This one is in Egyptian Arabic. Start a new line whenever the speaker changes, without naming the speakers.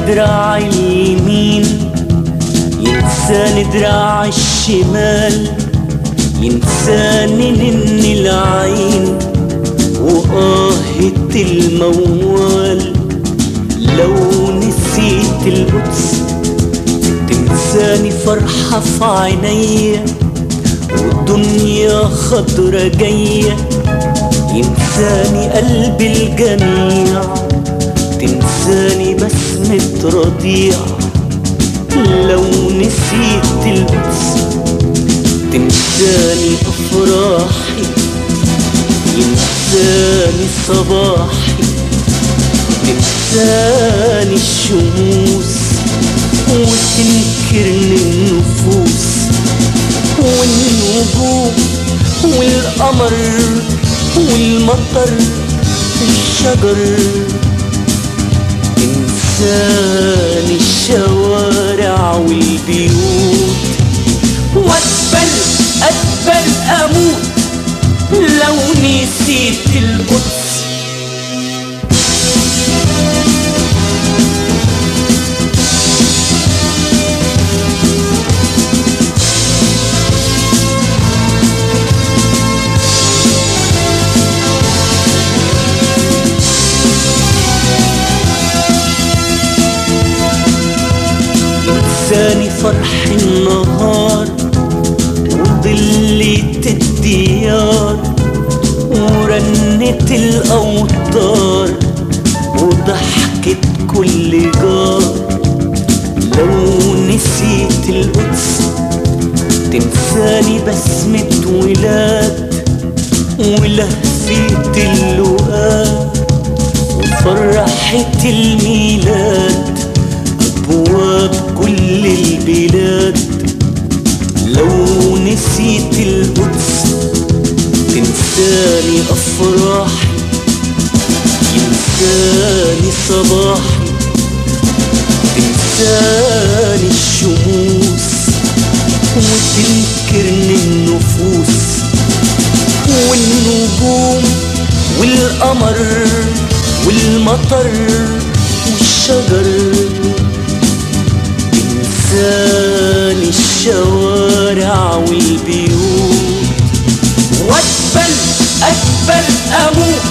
دراع اليمين ينساني دراع الشمال ينساني نن العين وآهة الموال لو نسيت القدس تنساني فرحة في عينيا والدنيا خضرة جاية ينساني قلب الجميع تنساني بسمة رضيع لو نسيت القدس تنساني أفراحي ينساني صباحي تنساني الشموس وتنكرني النفوس والنجوم والقمر والمطر الشجر تنساني الشوارع والبيوت واتبل اتبل اموت لو نسيت القدس ينساني فرح النهار وظلة الديار ورنة الأوتار وضحكة كل جار لو نسيت القدس تنساني بسمة ولاد ولهفة اللقاء وفرحة الميلاد أبواب كل البلاد لو نسيت القدس تنساني أفراحي ينساني صباحي تنساني الشموس وتنكرني النفوس والنجوم والقمر والمطر والشجر تنساني الشوارع والبيوت واتبل اتبل اموت